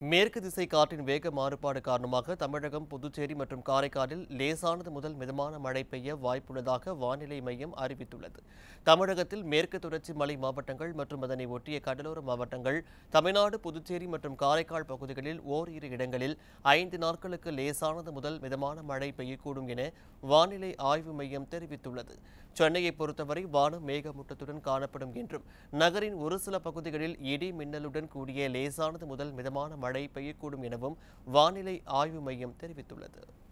மேற்கு திசை காற்றின் வேக மாறுபாடு காரணமாக தமிழகம் புதுச்சேரி மற்றும் காரைக்காலில் லேசானது முதல் மிதமான மழை பெய்ய வாய்ப்புள்ளதாக வானிலை மையம் அறிவித்துள்ளது தமிழகத்தில் மேற்கு தொடர்ச்சி மலை மாவட்டங்கள் மற்றும் அதனை ஒட்டிய கடலோர மாவட்டங்கள் தமிழ்நாடு புதுச்சேரி மற்றும் காரைக்கால் பகுதிகளில் ஓரிரு இடங்களில் ஐந்து நாட்களுக்கு லேசானது முதல் மிதமான மழை பெய்யக்கூடும் என வானிலை ஆய்வு மையம் தெரிவித்துள்ளது சென்னையை பொறுத்தவரை வானம் மேகமூட்டத்துடன் காணப்படும் என்றும் நகரின் ஒரு சில பகுதிகளில் இடி மின்னலுடன் கூடிய லேசானது முதல் மிதமான மழை பெய்யக்கூடும் எனவும் வானிலை ஆய்வு மையம் தெரிவித்துள்ளது